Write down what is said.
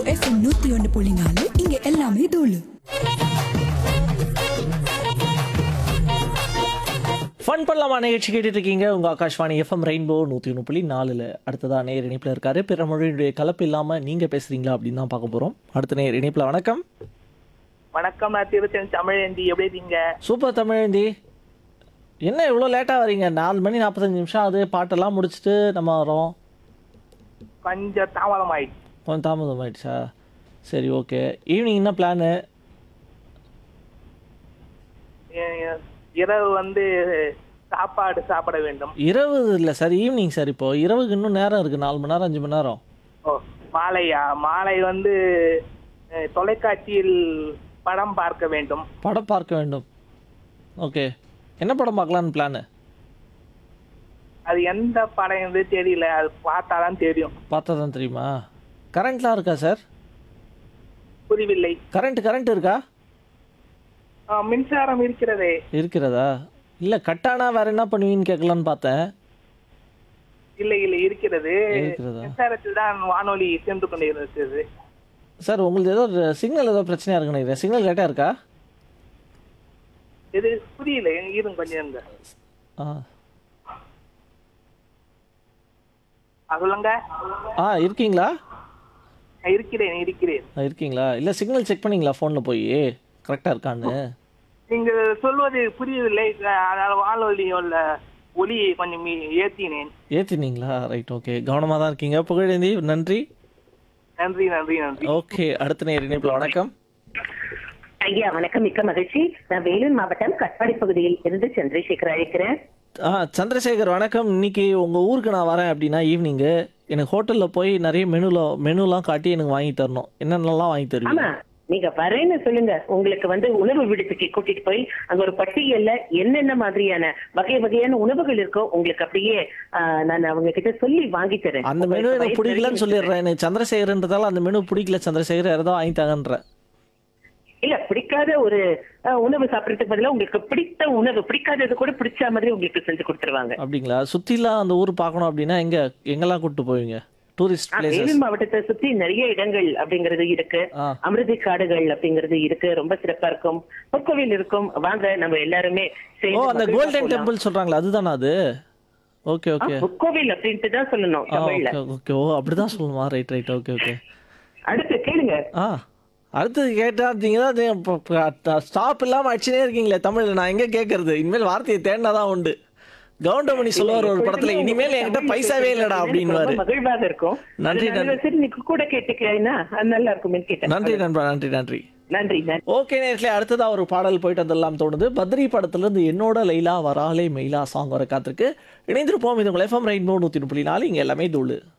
FM நூத்தி ஒன்று புள்ளி நாலு இங்க எல்லாமே தூளு ஃபன் பண்ணலாமா நிகழ்ச்சி கேட்டுட்டு இருக்கீங்க உங்க ஆகாஷ்வாணி எஃப்எம் ரெயின்போ நூற்றி ஒன்று புள்ளி நாலில் அடுத்ததா நேர் இணைப்பில் இருக்காரு பிற மொழியுடைய கலப்பு இல்லாமல் நீங்கள் பேசுறீங்களா அப்படின்னு தான் பார்க்க போகிறோம் அடுத்த நேர் இணைப்பில் வணக்கம் வணக்கம் நான் திருச்சென் தமிழேந்தி எப்படி இருக்கீங்க சூப்பர் தமிழந்தி என்ன இவ்வளோ லேட்டாக வரீங்க நாலு மணி நாற்பத்தஞ்சு நிமிஷம் ஆகுது பாட்டெல்லாம் முடிச்சுட்டு நம்ம வரோம் கொஞ்சம் தாமதம் ஆயிடுச்சு கொஞ்சம் தாமதம் ஆயிடுச்சா சரி ஓகே ஈவினிங் என்ன பிளானு எ- இரவு வந்து சாப்பாடு சாப்பிட வேண்டும் இரவு இல்லை சார் ஈவினிங் சார் இப்போ இரவுக்கு இன்னும் நேரம் இருக்குது நாலு மணி நேரம் அஞ்சு மணி நேரம் ஓ மாலையா மாலை வந்து அஹ், தொலைக்காட்சியில் படம் பார்க்க வேண்டும் படம் பார்க்க வேண்டும் ஓகே என்ன படம் பார்க்கலான்னு பிளானு அது எந்த படம் என்று தெரியல அது பார்த்தாதான் தெரியும் பார்த்தா தான் தெரியுமா கரண்ட்லாம் இருக்கா சார் புரியவில்லை கரண்ட் கரண்ட் இருக்கா அஹ், மின்சாரம் இருக்கிறதே இருக்கிறதா இல்லை கட்டானா வேற என்ன பண்ணுவீன்னு கேட்கலான்னு பார்த்தேன் இல்லை இல்லை இருக்கிறது இருக்கிறதா? மின்சாரத்தில் தான் வானொலி சென்று கொண்டிருக்கிறது சார் உங்களுக்கு ஏதோ சிக்னல் ஏதோ பிரச்சனையாக இருக்குன்னு நினைக்கிறேன் சிக்னல் கரெக்டாக இருக்கா இது புரியல இருங்க கொஞ்சம் இருங்க ஆ அஹ், சொல்லுங்க ஆ இருக்கீங்களா நான் இருக்கிறேன் இருக்கிறேன் ஆ, இருக்கீங்களா இல்லை சிக்னல் செக் பண்ணீங்களா ஃபோனில் போய் கரெக்டாக இருக்கான்னு நீங்க சொல்வது புரியவில்லை அதனால வானொலியோட ஒலியை கொஞ்சம் மீ- ஏத்தினேன் ஏற்றினீங்களா ரைட் ஓகே கவனமாக தான் இருக்கீங்க புகழேந்தி நன்றி நன்றி நன்றி நன்றி ஓகே அடுத்த நேர் இணைப்பில் வணக்கம் ஐயா வணக்கம் மிக்க மகிழ்ச்சி நான் வேலூர் மாவட்டம் கட்பாடி பகுதியில் இருந்து சந்திரசேகர் அழைக்கிறேன் ஆ சந்திரசேகர் வணக்கம் இன்னைக்கு உங்கள் ஊருக்கு நான் வரேன் அப்படின்னா ஈவினிங்கு எனக்கு ஹோட்டலில் போய் நிறைய மெனுல மெனுலாம் காட்டி எனக்கு வாங்கி தரணும் என்னென்னலாம் வாங்கி தருவீங்க ஆமா நீங்க வரேன்னு சொல்லுங்க உங்களுக்கு வந்து உணவு விடுதிக்கு கூட்டிட்டு போய் அங்க ஒரு பட்டியல்ல என்னென்ன மாதிரியான வகை வகையான உணவுகள் இருக்கோ உங்களுக்கு அப்படியே ஆ, நான் அவங்க கிட்ட சொல்லி வாங்கி தரேன் அந்த மெனு உங்களுக்கு எனக்கு வயிறு பிடிக்கலன்னு நிறைய சொல்லிடுறேன் எனக்கு சந்திரசேகர்ன்றதால அந்த மெனு பிடிக்கல சந்திரசேகர் ஏதோ வாங்கி தாங்கன்றேன் இல்ல பிடிக்காத ஒரு ஆ, உணவு சாப்பிடறதுக்கு பதிலா உங்களுக்கு பிடித்த உணவு பிடிக்காதது கூட பிடிச்ச மாதிரி உங்களுக்கு செஞ்சு கொடுத்துருவாங்க அப்படிங்களா சுற்றிலாம் அந்த ஊர் பார்க்கணும் அப்படின்னா எங்கே எங்கெல்லாம் கூப்பிட்டு போவீங்க டூரிஸ்ட் ஆ, பிளேசஸ் வேலூர் மாவட்டத்தை சுத்தி நிறைய இடங்கள் அப்படிங்கிறது இருக்கு ஆ அமிர்தி காடுகள் அப்படிங்கிறது இருக்கு ரொம்ப சிறப்பா இருக்கும் பொற்கோவில் இருக்கும் வாங்க நம்ம எல்லாருமே ஓ சேர்ந்து அந்த மகிழ்வா கோல்டன் போலாம். டெம்பிள் சொல்கிறாங்களா அதுதானா அது ஓகே ஆ, ஓகே பொற்கோவில் அப்படின்ட்டு தான் சொல்லணும் ஆ தமிழ்ல ஓகே ஓகே ஓ அப்படிதான் சொல்லணுமா ரைட் ரைட் ஓகே ஓகே அடுத்து கேளுங்க ஆ அடுத்தது கேட்டா ஸ்டாப் இல்லாமல் அடிச்சுனே இருக்கீங்களே தமிழில் நான் எங்கே கேட்கறது இனிமேல் வார்த்தையை தேடினா தான் உண்டு கவுண்டமணி சொல்லுவார் ஒரு படத்துல இனிமேல் என்கிட்ட பைசாவே இல்லடா அப்படின்வாரு ரொம்ப மகிழ்வாக இருக்கும் நன்றி, அதனால நன்றி. சரி நீ கூட கேட்டுக்கிறேன்னா அது நல்லா இருக்குமே கேட்டேன் நன்றி நண்பா நன்றி நன்றி நன்றி நன்றி ஓகே நேரத்தில் அடுத்ததா ஒரு பாடல் போயிட்டு அதெல்லாம் தோணுது பத்ரி படத்துலேருந்து என்னோட லைலா வராலே மெயிலா சாங் வர காத்திருக்கு இணைந்திருப்போம் இது உங்கள் எஃப்எம் ரைட் நூற்றி புள்ளி நாலு இங்கே எல்லாமே தூளு